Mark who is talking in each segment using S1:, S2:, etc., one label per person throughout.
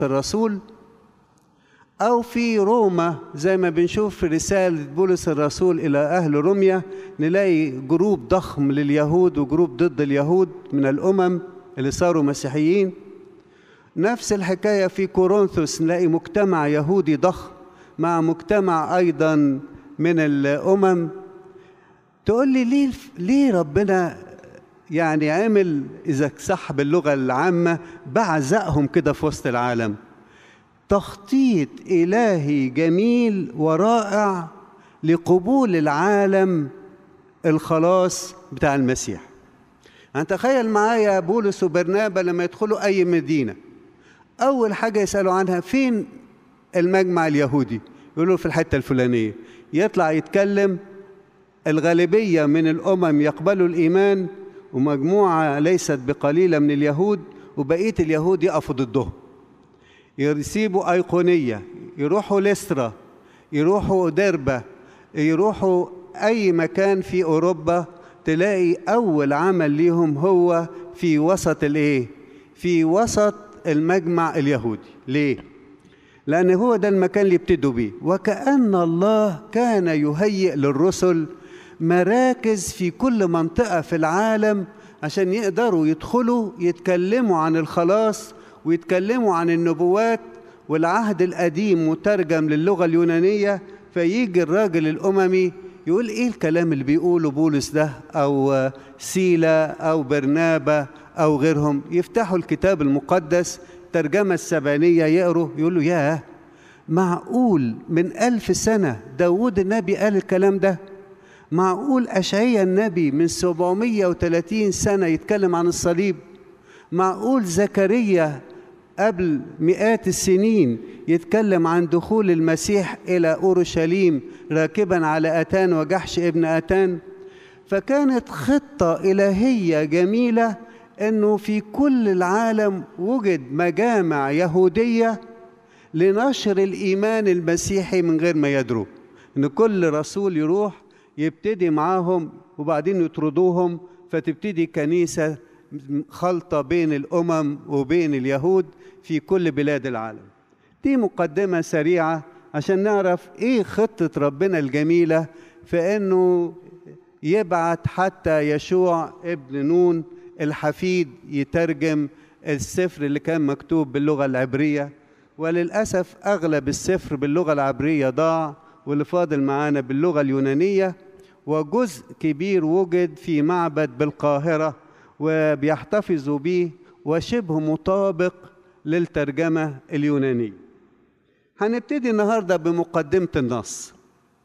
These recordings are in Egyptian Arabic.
S1: الرسول أو في روما زي ما بنشوف في رسالة بولس الرسول إلى أهل روميا نلاقي جروب ضخم لليهود وجروب ضد اليهود من الأمم اللي صاروا مسيحيين نفس الحكاية في كورنثوس نلاقي مجتمع يهودي ضخم مع مجتمع أيضا من الأمم تقول لي ليه ليه ربنا يعني عمل إذا صح باللغة العامة بعزقهم كده في وسط العالم تخطيط إلهي جميل ورائع لقبول العالم الخلاص بتاع المسيح يعني تخيل معايا بولس وبرنابا لما يدخلوا أي مدينة أول حاجة يسألوا عنها فين المجمع اليهودي يقولوا في الحتة الفلانية يطلع يتكلم الغالبية من الأمم يقبلوا الإيمان ومجموعة ليست بقليلة من اليهود وبقية اليهود يقفوا ضدهم يسيبوا أيقونية يروحوا لسترا يروحوا دربة يروحوا أي مكان في أوروبا تلاقي أول عمل ليهم هو في وسط الإيه؟ في وسط المجمع اليهودي ليه؟ لأن هو ده المكان اللي يبتدوا بيه وكأن الله كان يهيئ للرسل مراكز في كل منطقة في العالم عشان يقدروا يدخلوا يتكلموا عن الخلاص ويتكلموا عن النبوات والعهد القديم مترجم للغة اليونانية فيجي الراجل الأممي يقول إيه الكلام اللي بيقوله بولس ده أو سيلا أو برنابا أو غيرهم يفتحوا الكتاب المقدس ترجمة السبانية يقروا يقولوا ياه معقول من ألف سنة داود النبي قال الكلام ده معقول أشعيا النبي من 730 سنة يتكلم عن الصليب معقول زكريا قبل مئات السنين يتكلم عن دخول المسيح إلى أورشليم راكبا على أتان وجحش ابن أتان فكانت خطة إلهية جميلة أنه في كل العالم وجد مجامع يهودية لنشر الإيمان المسيحي من غير ما يدروا أن كل رسول يروح يبتدي معاهم وبعدين يطردوهم فتبتدي كنيسة خلطة بين الأمم وبين اليهود في كل بلاد العالم دي مقدمة سريعة عشان نعرف إيه خطة ربنا الجميلة في أنه يبعت حتى يشوع ابن نون الحفيد يترجم السفر اللي كان مكتوب باللغة العبرية وللأسف أغلب السفر باللغة العبرية ضاع واللي فاضل معانا باللغة اليونانية وجزء كبير وجد في معبد بالقاهرة وبيحتفظوا به وشبه مطابق للترجمة اليونانية هنبتدي النهاردة بمقدمة النص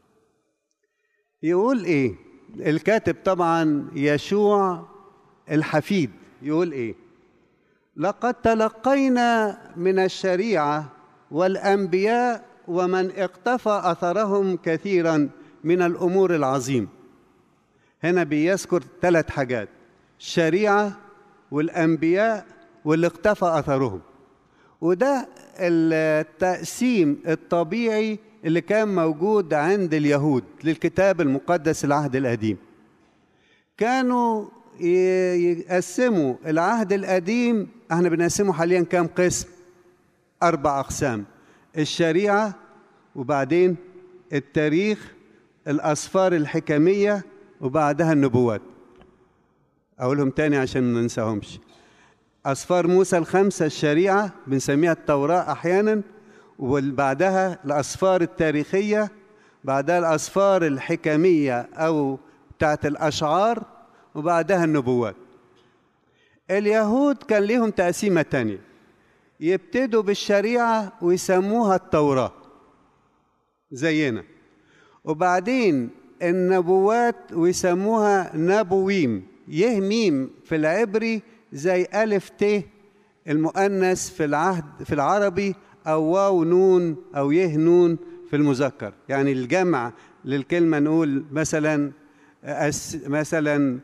S1: يقول إيه الكاتب طبعا يشوع الحفيد يقول إيه لقد تلقينا من الشريعة والأنبياء ومن اقتفى أثرهم كثيرا من الأمور العظيمة هنا بيذكر ثلاث حاجات الشريعة والأنبياء واللي اقتفى أثرهم وده التقسيم الطبيعي اللي كان موجود عند اليهود للكتاب المقدس العهد القديم كانوا يقسموا العهد القديم احنا بنقسمه حاليا كام قسم اربع اقسام الشريعه وبعدين التاريخ الاسفار الحكميه وبعدها النبوات اقولهم تاني عشان ما ننساهمش اسفار موسى الخمسه الشريعه بنسميها التوراه احيانا وبعدها الاسفار التاريخيه بعدها الاسفار الحكميه او بتاعت الاشعار وبعدها النبوات اليهود كان ليهم تقسيمه تانيه يبتدوا بالشريعه ويسموها التوراه زينا وبعدين النبوات ويسموها نبويم يه ميم في العبري زي ألف ت المؤنث في العهد في العربي أو واو نون أو يه نون في المذكر يعني الجمع للكلمة نقول مثلا أس مثلا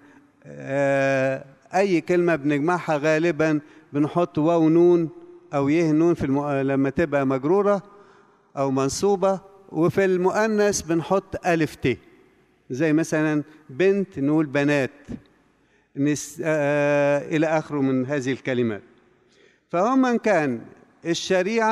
S1: أي كلمة بنجمعها غالبا بنحط واو نون أو يه نون في المؤ... لما تبقى مجرورة أو منصوبة وفي المؤنث بنحط ألف ت زي مثلا بنت نقول بنات نس... آه... إلى آخره من هذه الكلمات فهم من كان الشريعة